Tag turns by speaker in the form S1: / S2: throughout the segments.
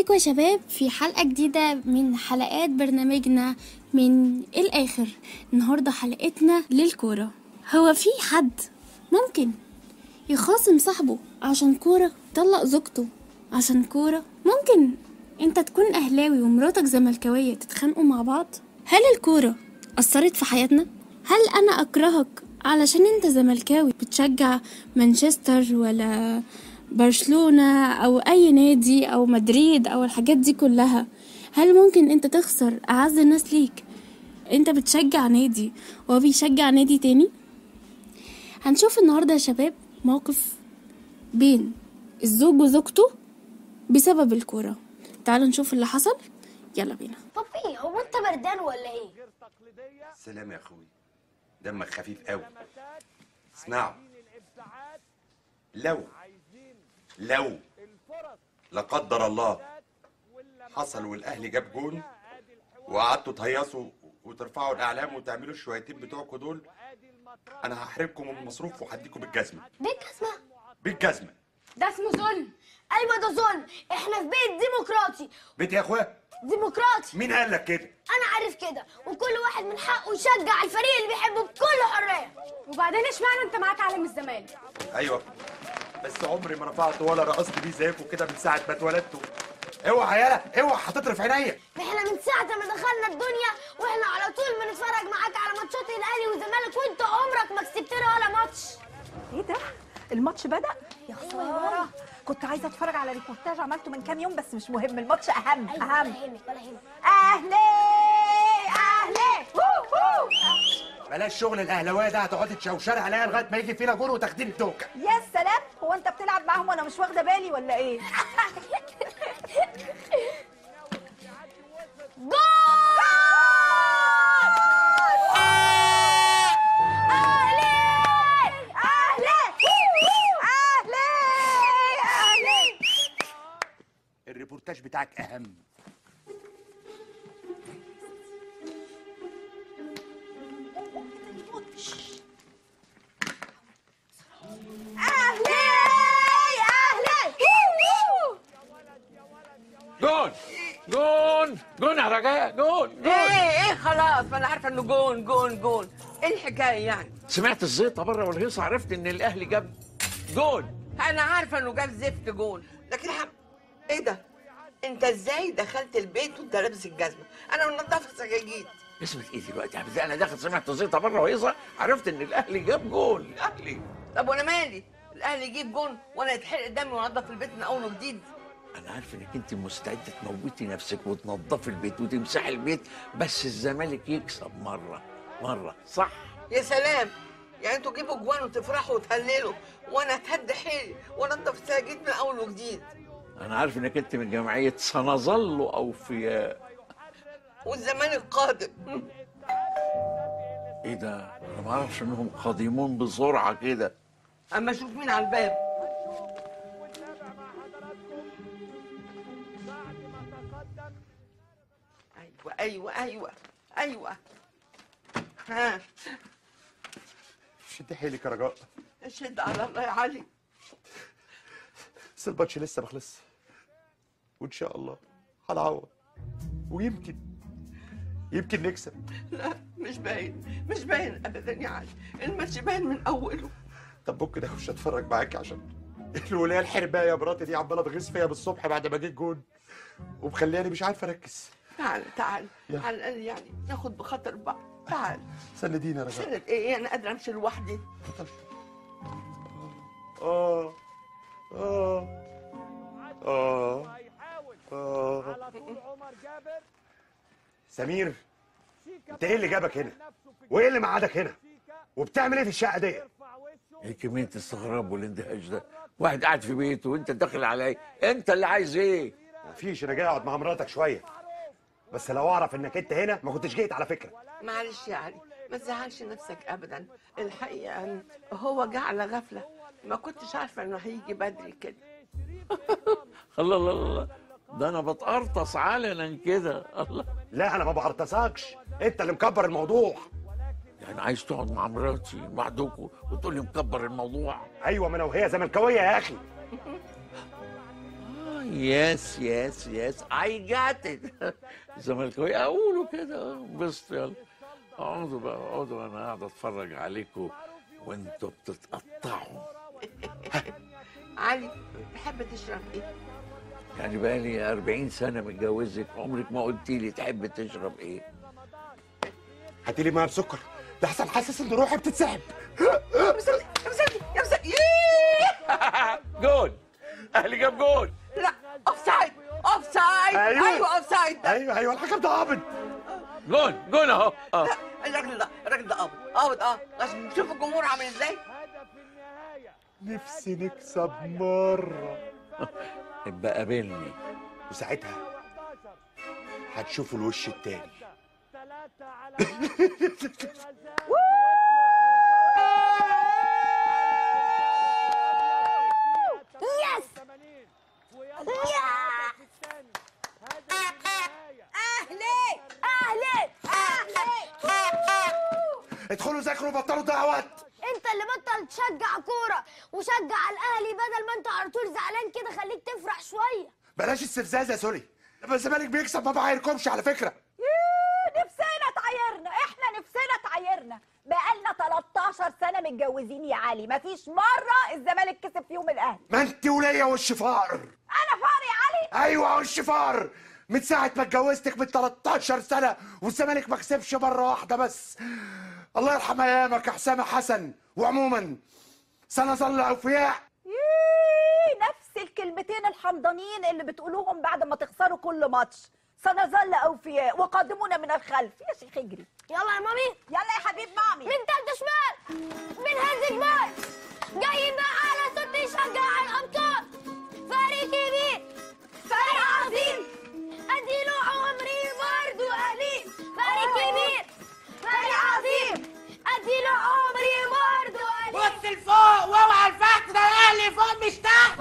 S1: بيكم يا شباب في حلقة جديدة من حلقات برنامجنا من الآخر النهاردة حلقتنا للكورة هو في حد ممكن يخاصم صاحبه عشان كورة طلق زوجته عشان كورة ممكن انت تكون أهلاوي ومراتك زملكاوية تتخانقوا مع بعض هل الكورة أثرت في حياتنا؟ هل أنا أكرهك علشان انت زملكاوي بتشجع مانشستر ولا برشلونة أو أي نادي أو مدريد أو الحاجات دي كلها هل ممكن أنت تخسر أعز الناس ليك أنت بتشجع نادي وهو بيشجع نادي تاني هنشوف النهاردة يا شباب موقف بين الزوج وزوجته بسبب الكورة تعالوا نشوف اللي حصل يلا بينا
S2: بابي هو انت بردان ولا ايه؟
S3: سلام يا اخوي دمك خفيف قوي اسمعوا لو لو لا قدر الله حصل والاهلي جاب جون وقعدتوا تهيصوا وترفعوا الاعلام وتعملوا الشويتين بتوعكم دول انا هحرمكم من المصروف وهديكم بالجزمه
S2: بيت اسمه
S3: بالجزمه
S2: ده اسمه ظلم ايوه ده ظلم احنا في بيت ديمقراطي
S3: بيت يا اخويا
S2: ديمقراطي
S3: مين قال لك كده
S2: انا عارف كده وكل واحد من حقه يشجع الفريق اللي بيحبه بكل حريه
S4: وبعدين اشمعنى انت معاك علم الزمالك
S3: ايوه بس عمري ما رفعت ولا رقصت بيه زيكم كده من ساعه ما اتولدتوا اوعى يالا اوعى هتطرف عينيا
S2: احنا من ساعه ما دخلنا الدنيا واحنا على طول بنتفرج معاك على ماتشات الاهلي والزمالك وانت عمرك ما كسبتنا ولا ماتش
S5: ايه ده؟ الماتش بدأ؟ يا خسارة كنت عايزة اتفرج على ريبورتاج عملته من كام يوم بس مش مهم الماتش أهم
S2: ايوه
S5: أهم
S2: ولا يهمك ولا يهمك
S5: أهلي أهلي هو هو
S3: بلاش شغل الاهلاويه ده هتقعدي تشوشري عليا لغايه ما يجي فينا جول وتاخدين الدوكه
S5: يا سلام هو أنت بتلعب معاهم وأنا مش واخدة بالي ولا إيه؟ أهلي أهلي أهلي أهلي
S3: الريبورتاج بتاعك اهم
S5: أهلي أهلي
S6: جون جون جون يا رجاء جون جون
S7: ايه ايه خلاص ما انا عارفه انه جون جون جون ايه الحكايه يعني
S6: سمعت الزيطه بره والهيصه عرفت ان الاهلي جاب جون
S7: انا عارفه انه جاب زفت جون لكن حم... ايه ده انت ازاي دخلت البيت وانت لابس الجزمه انا منضفه سجاجيد
S6: اسمك ايه دلوقتي يا عبد انا داخل سمعت الزيطه بره وهيصه عرفت ان الاهلي جاب جون الاهلي
S7: طب وانا مالي الاهلي يجيب جون وانا يتحرق دمي وانضف البيت من اول وجديد
S6: انا عارف انك انت مستعده تموتي نفسك وتنظفي البيت وتمسحي البيت بس الزمالك يكسب مره مره صح
S7: يا سلام يعني انتوا تجيبوا جوان وتفرحوا وتهللوا وانا اتهد حيلي وانضف السجاجيد من اول وجديد
S6: انا عارف انك انت من جمعيه سنظل اوفياء
S7: والزمالك قادم
S6: ايه ده انا ما اعرفش انهم قادمون بسرعه كده
S7: اما اشوف مين على الباب ايوه ايوه ايوه ايوه ها
S3: شدي حيلك يا رجاء
S7: شد على الله يا علي
S3: بس الماتش لسه ما خلصش وان شاء الله هنعوض ويمكن يمكن نكسب
S7: لا مش باين مش باين ابدا يا علي الماتش باين من اوله
S3: طب ممكن اخش اتفرج معاكي عشان الولايه الحربايه يا مراتي دي عماله تغيظ فيا بالصبح بعد ما جيت جون ومخلياني مش عارف اركز
S7: تعال تعال
S3: يا.
S7: على الاقل يعني ناخد بخاطر بعض تعال
S3: سنديني يا رجاء
S7: سند ايه انا قادره امشي لوحدي
S3: اه اه اه اه سمير انت ايه اللي جابك هنا وايه اللي مقعدك هنا وبتعمل ايه في الشقه دي
S6: ايه كميه الاستغراب والاندهاش ده واحد قاعد في بيته وانت داخل عليا انت اللي عايز ايه
S3: مفيش انا جاي اقعد مع مراتك شويه بس لو اعرف انك انت هنا ما كنتش جيت على فكره
S7: معلش يا علي ما تزعلش نفسك ابدا الحقيقه هو جه على غفله ما كنتش عارفه انه هيجي بدري كده
S6: الله الله الله ده انا بتقرطص علنا كده الله
S3: لا انا ما بعرضسكش انت اللي مكبر الموضوع
S6: يعني عايز تقعد مع مراتي بعدكم وتقول لي مكبر الموضوع
S3: ايوه ما انا وهي زملكاويه يا اخي
S6: آه يس يس يس اي جات ات الزملكاويه اقولوا كده انبسطوا يلا اقعدوا بقى اقعدوا انا قاعد اتفرج عليكم وانتوا بتتقطعوا
S7: علي تحب تشرب ايه؟
S6: يعني بقى لي 40 سنه متجوزك عمرك ما قلتي لي تحب تشرب ايه
S3: هاتي لي ميه بسكر ده احسن حاسس ان روحي بتتسحب
S7: يا مسلي يا مسلي يا مسلي ييه!
S6: جول اهلي جاب جول
S7: لا اوف سايد اوف سايد
S3: أيوة.
S7: ايوه اوف سايد
S3: ايوه ايوه الحكم ده عابد
S6: جول جول اهو اه
S7: الراجل ده الراجل ده قابض قابض اه عشان نشوف الجمهور عامل ازاي
S3: نفسي نكسب مره
S6: يبقى قابلني
S3: وساعتها هتشوفوا الوش التاني
S2: يس
S5: اهلي
S2: اهلي اهلي
S3: ادخلوا ذاكروا وبطلوا دعوات
S2: انت اللي بطل تشجع كوره وشجع الاهلي بدل ما انت على طول زعلان كده خليك تفرح شويه
S3: بلاش استفزاز يا سوري لما الزمالك بيكسب ما بعايركمش على فكره
S5: ييه، نفسنا تعايرنا احنا نفسنا تعايرنا بقالنا 13 سنه متجوزين يا علي مفيش مره الزمالك كسب فيهم الاهلي
S3: ما انت وليا وش فقر
S5: انا فقر يا علي
S3: ايوه وش فقر من ساعة ما اتجوزتك من 13 سنة والزمالك ما كسبش مرة واحدة بس الله يرحم ايامك يا حسام حسن وعموما سنظل اوفياء
S5: ييه، نفس الكلمتين الحمضانين اللي بتقولوهم بعد ما تخسروا كل ماتش سنظل اوفياء وقادمون من الخلف يا شيخ اجري
S2: يلا يا مامي
S5: يلا يا حبيب مامي
S2: من تالتة شمال من هز جبال جايين بقى على صوت يشجع الابطال فريق كبير فريق عظيم اديله عمري برضو قليل فريق كبير فريق عظيم اديله عمري برضو قليل
S7: بص لفوق واوعى الفخ ده الاهلي فوق مش تحت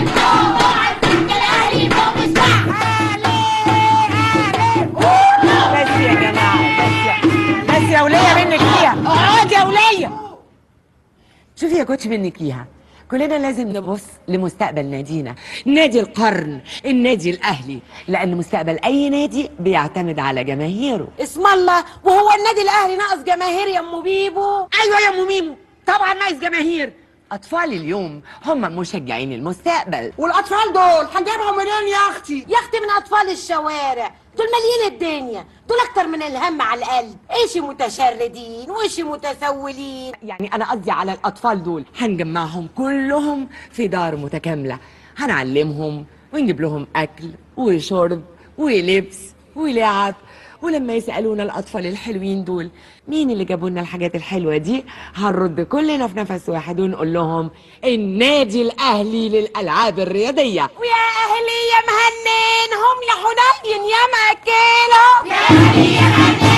S8: بس يا جماعة بس يا بس يا ولية منك ليها اقعدي يا ولية شوفي يا كوتش منك ليها كلنا لازم نبص لمستقبل نادينا نادي القرن النادي الاهلي لان مستقبل اي نادي بيعتمد على جماهيره
S9: اسم الله وهو النادي الاهلي ناقص جماهير يا ام بيبو
S8: ايوه يا ام ميمو طبعا ناقص جماهير اطفال اليوم هم مشجعين المستقبل
S9: والاطفال دول هنجيبهم منين يا اختي يا اختي من اطفال الشوارع دول مالين الدنيا دول اكتر من الهم على القلب ايش متشردين وايش متسولين
S8: يعني انا قصدي على الاطفال دول هنجمعهم كلهم في دار متكامله هنعلمهم ونجيب لهم اكل وشرب ولبس ولعب ولما يسالونا الاطفال الحلوين دول مين اللي جابوا لنا الحاجات الحلوه دي هنرد كلنا في نفس واحد ونقول لهم النادي الاهلي للالعاب الرياضيه
S9: ويا اهلي يا مهنينهم يا حنين يا ماكلهم يا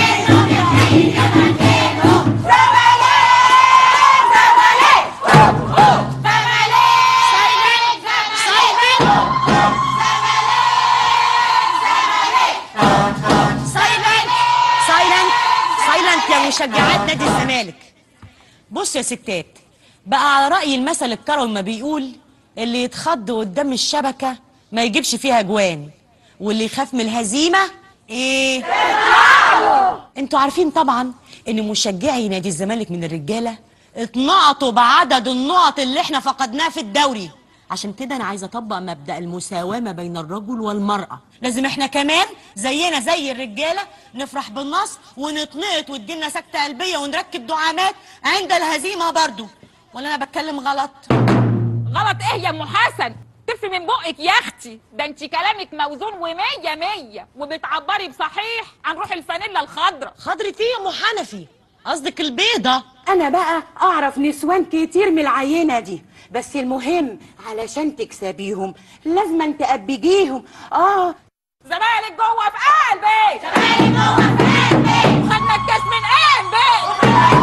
S10: سايلنت سايلنت يا مشجعات نادي الزمالك بص يا ستات بقى على رأي المثل الكروي ما بيقول اللي يتخض قدام الشبكة ما يجيبش فيها جوان واللي يخاف من الهزيمة ايه انتوا عارفين طبعا ان مشجعي نادي الزمالك من الرجالة اتنقطوا بعدد النقط اللي احنا فقدناها في الدوري عشان كده انا عايزه اطبق مبدا المساواه ما بين الرجل والمراه لازم احنا كمان زينا زي الرجاله نفرح بالنصر ونتنقط وتجيلنا سكته قلبيه ونركب دعامات عند الهزيمه برضو ولا انا بتكلم غلط
S11: غلط ايه يا ام حسن تفي من بقك يا اختي ده انت كلامك موزون ومية مية وبتعبري بصحيح عن روح الفانيلا الخضراء
S10: خضرة ايه يا ام حنفي قصدك البيضه
S9: انا بقى اعرف نسوان كتير من العينه دي بس المهم علشان تكسبيهم لازم تقبجيهم اه
S11: زمالك جوه في قلبي زمالك جوه في قلبي وخدنا الكاس من قلبي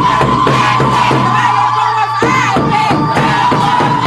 S11: زمالك جوه في قلبي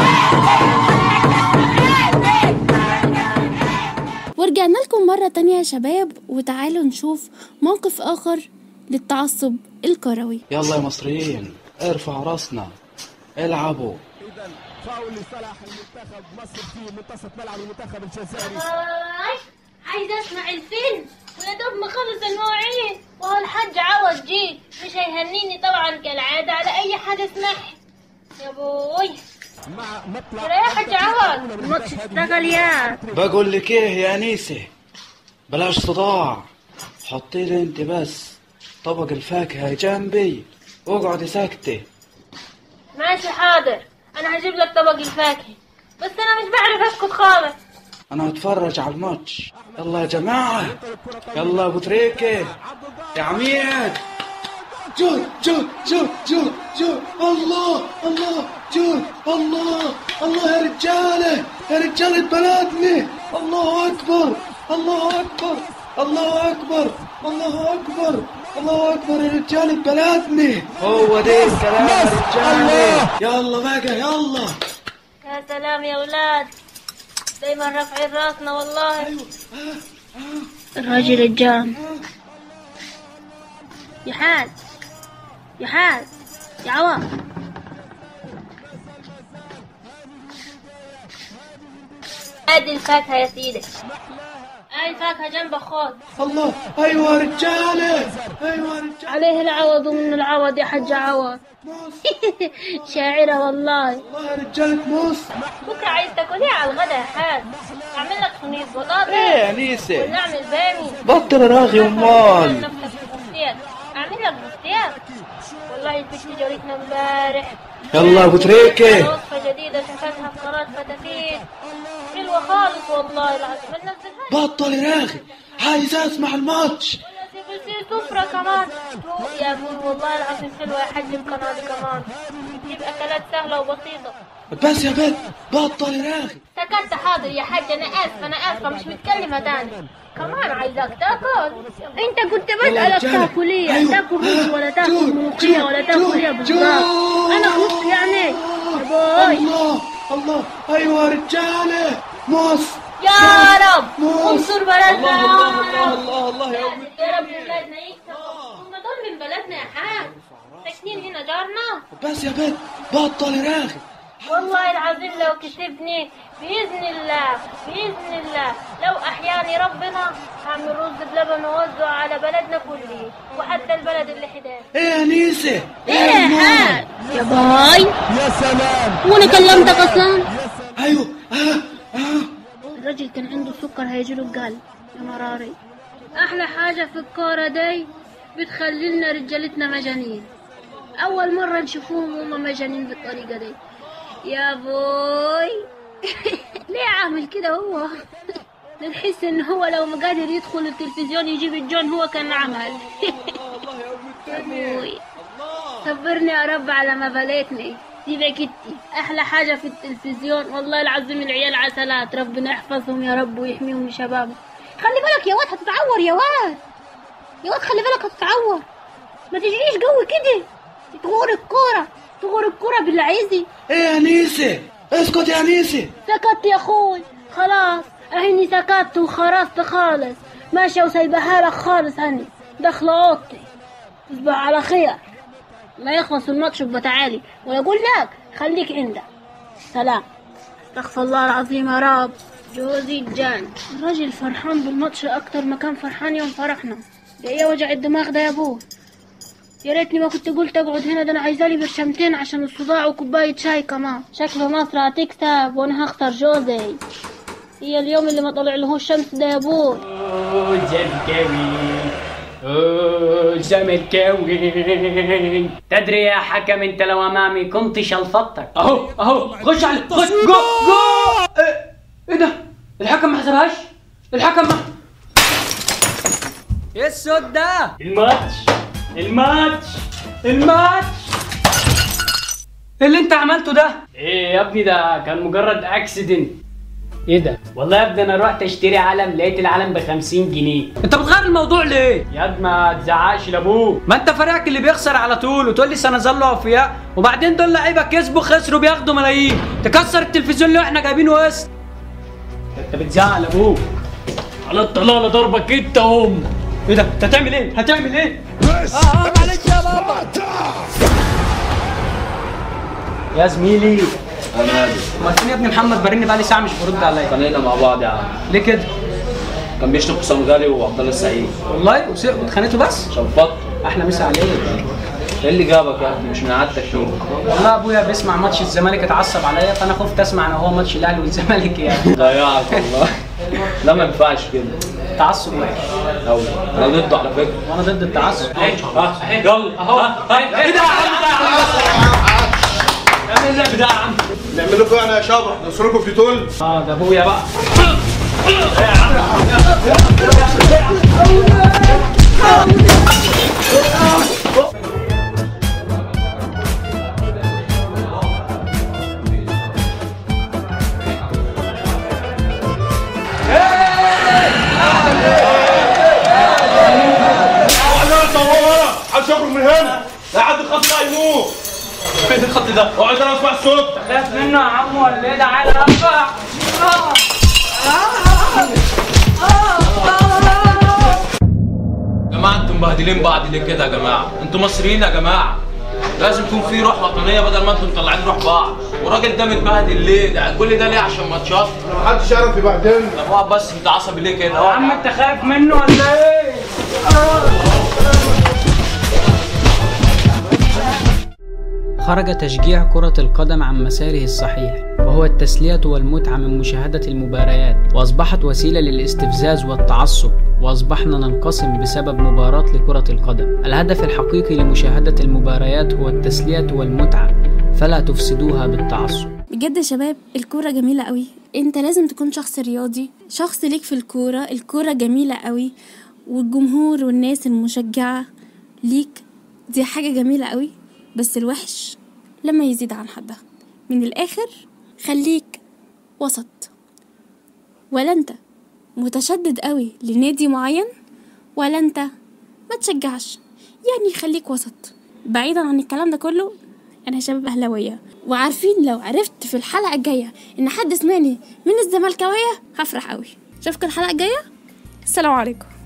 S1: ورجعنا لكم مرة تانية يا شباب وتعالوا نشوف موقف آخر للتعصب الكروي
S12: يلا يا مصريين ارفع راسنا العبوا
S2: هاي عايزة اسمع الفيلم ويا دوب ما خلص المواعيد وهو الحاج عوض جيل مش هيهنيني طبعا كالعادة على أي حاجة اسمعها يا بوي ترى يا حاج عوض الماتش اشتغل يا
S12: بقول لك ايه يا انيسه بلاش صداع حطي لي انت بس طبق الفاكهه جنبي واقعدي ساكته
S2: ماشي حاضر أنا هجيب لك طبق الفاكهة بس أنا مش بعرف أسكت خالص
S12: انا هتفرج على الماتش يلا يا جماعه يلا ابو تريكه يا عميد جول جول جول جول جول الله الله جول الله الله يا رجاله يا رجاله بلدنا الله اكبر الله اكبر الله اكبر الله اكبر الله اكبر يا رجاله بلدنا هو ده الكلام يا رجاله يلا بقى يلا
S2: يا سلام يا ولاد دايما رافعين راسنا والله الراجل الجام يا حاج يا حاج يا عوض ادي الفاكهة يا سيدي هاي الفاكهة جنب خد
S12: الله ايوه يا رجاله ايوه يا رجاله
S2: عليه العوض ومن العوض يا حاج عوض شاعرة والله
S12: الله يا رجاله موس
S2: بكرة عايز تاكل ايه على الغدا يا حاج اعمل لك صينية بطاطس
S12: ايه يا نيسة؟
S2: ولا اعمل بامي
S12: بطل راغي امال
S2: نفسك بفتيك اعمل لك بفتيك والله البنت جارتنا امبارح
S12: يلا ابو تريكه
S2: وصفة جديدة شفتها في قناة فتافيت حلوة خالص والله العظيم ننزلها
S12: بطل راغي عايز اسمع الماتش
S2: بس سفرة كمان يا ابوي والله العظيم حلوة يا حاج القناة دي كمان بتجيب أكلات سهلة وبسيطة
S12: بس يا بنت بطل راغي
S2: سكت حاضر يا حاج أنا آسفة أنا آسفة مش متكلمة تاني كمان عايزاك تاكل انت كنت
S12: يلا
S2: بسألك
S12: رجالة.
S2: تاكل ايه
S12: أيوة.
S2: تاكل رز ولا تاكل
S12: جول،
S2: ملوخية ولا تاكل
S12: جول،
S2: ايه بالظبط
S12: جول.
S2: انا خلصت يعني يا باي
S12: الله الله ايوه يا رجاله موس
S2: يا رب
S12: موس
S2: انصر بلدنا
S12: الله
S2: يا
S12: الله
S2: رب.
S12: الله الله يا أمي.
S2: يا رب بلدنا يكسب هم دول من بلدنا يا حاج ساكنين هنا جارنا
S12: بس يا بنت بطل راغي
S2: والله العظيم لو كسبني بإذن الله بإذن الله لو أحياني ربنا هعمل رز بلبن ووزعه على بلدنا كله وحتى البلد اللي حداه
S12: ايه يا نيسة
S2: ايه يا حاج يا باي
S12: يا سلام
S2: وانا كلمتك اصلا
S12: ايوه اه اه
S2: الراجل كان عنده سكر هيجيله القلب يا مراري احلى حاجه في الكوره دي بتخلي لنا رجالتنا مجانين اول مره نشوفوهم هم مجانين بالطريقه دي يا بوي ليه عامل كده هو نحس ان هو لو ما قادر يدخل التلفزيون يجيب الجون هو كان عمل يا بوي صبرني يا رب على ما بليتني سيبك انتي احلى حاجه في التلفزيون والله العظيم العيال عسلات ربنا يحفظهم يا رب ويحميهم شبابهم خلي بالك يا واد هتتعور يا واد يا واد خلي بالك هتتعور ما تجريش قوي كده تغور الكوره تغور الكوره بالعيزي
S12: ايه يا نيسة اسكت يا نيسة
S2: سكت يا اخوي خلاص اهني سكت وخرجت خالص ماشية وسايبها لك خالص هني داخلة اوضتي تصبح على خير ما يخلص الماتش يبقى تعالي ولا اقول لك خليك عندك سلام استغفر الله العظيم يا رب جوزي الجان الراجل فرحان بالماتش اكتر ما كان فرحان يوم فرحنا ده ايه وجع الدماغ ده يا ابوه يا ريتني ما كنت قلت اقعد هنا ده انا عايزالي برشمتين عشان الصداع وكوبايه شاي كمان شكل مصر هتكسب وانا هختار جوزي هي اليوم اللي ما طلع له الشمس ده يا ابوي
S13: اوه زملكاوي اوه زملكاوي تدري يا حكم انت لو امامي كنت شلفطتك اهو اهو خش علي خش جو جو ايه إيه ده الحكم ما حسبهاش الحكم ما ايه السود ده الماتش الماتش الماتش إيه اللي انت عملته ده ايه يا ابني ده كان مجرد اكسيدنت ايه ده؟ والله يا ابني انا رحت اشتري علم لقيت العلم ب 50 جنيه انت بتغير الموضوع ليه؟ يا ابني ما تزعقش لابوك ما انت فريقك اللي بيخسر على طول وتقول لي سنظل اوفياء وبعدين دول لعيبه كسبوا خسروا بياخدوا ملايين تكسر التلفزيون اللي احنا جايبينه وسط انت بتزعق لابوك على الطلاله ضربك انت ام ايه ده؟ انت هتعمل ايه؟ هتعمل ايه؟
S14: بس
S13: اه معلش يا بابا يا زميلي
S14: انا نادي
S13: امال فين يا ابني محمد برن بقالي ساعه مش برد عليا
S14: اتخانقنا مع بعض يا عم
S13: ليه كده
S14: كان بيشتم حسام غالي وعبد الله السعيد
S13: والله وس- واتخانقتوا بس
S14: شنفط
S13: احلى مسا عليك
S14: ايه اللي جابك يا ابني مش من عادتك كده
S13: والله ابويا بيسمع ماتش الزمالك اتعصب عليا فانا خفت اسمع ان هو ماتش الاهلي والزمالك يعني
S14: ضيعك والله لا ما ينفعش كده
S13: تعصب وحش
S14: أوي انا ضده على فكره
S13: وانا ضد التعصب
S14: ها يلا
S13: اهو
S14: ايه ده يا عم ده
S13: اعمل اللعب ده يا عم
S15: نعمل لكم يعني يا شبح نصركم في تول
S13: اه ده ابويا بقى
S15: احنا صورة محدش يخرج من هنا لا حد خط يموت فين الخط ده؟ اقعد انا اسمع الصوت
S13: خاف منه يا عم ولا ايه ده عادي ارفع
S14: يا جماعه انتم مبهدلين بعض ليه كده يا جماعه انتم مصريين يا جماعه لازم يكون في روح وطنيه بدل ما انتم مطلعين روح بعض والراجل ده متبهدل ليه ده كل ده ليه عشان ماتشات
S15: محدش يعرف يبهدلنا
S14: طب اقعد بس انت عصبي ليه كده
S13: يا عم انت خايف منه ولا ايه؟ خرج تشجيع كرة القدم عن مساره الصحيح وهو التسلية والمتعة من مشاهدة المباريات وأصبحت وسيلة للاستفزاز والتعصب وأصبحنا ننقسم بسبب مباراة لكرة القدم الهدف الحقيقي لمشاهدة المباريات هو التسلية والمتعة فلا تفسدوها بالتعصب
S1: بجد يا شباب الكورة جميلة قوي انت لازم تكون شخص رياضي شخص ليك في الكورة الكورة جميلة قوي والجمهور والناس المشجعة ليك دي حاجة جميلة قوي بس الوحش لما يزيد عن حدها من الآخر خليك وسط ولا انت متشدد قوي لنادي معين ولا انت ما تشجعش يعني خليك وسط بعيدا عن الكلام ده كله انا شباب اهلاويه وعارفين لو عرفت في الحلقه الجايه ان حد سمعني من الزملكاويه هفرح قوي اشوفكم الحلقه الجايه السلام عليكم